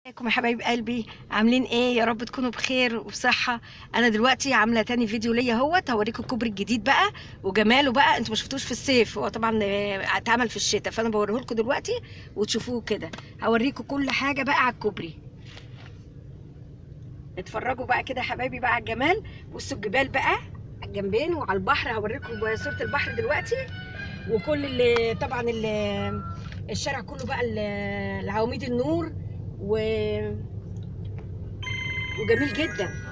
ازيكم يا حبايب قلبي عاملين ايه يا رب تكونوا بخير وبصحه انا دلوقتي عامله تاني فيديو ليا اهوت هوريكم الكوبري الجديد بقى وجماله بقى انتوا ما شفتوش في الصيف هو طبعا آه، اتعمل في الشتاء فانا بوريه لكم دلوقتي وتشوفوه كده هوريكم كل حاجه بقى على الكوبري اتفرجوا بقى كده يا حبايبي بقى على الجمال بصوا الجبال بقى على الجنبين وعلى البحر هوريكم صوره البحر دلوقتي وكل اللي طبعا اللي الشارع كله بقى ال- العواميد النور و... وجميل جدا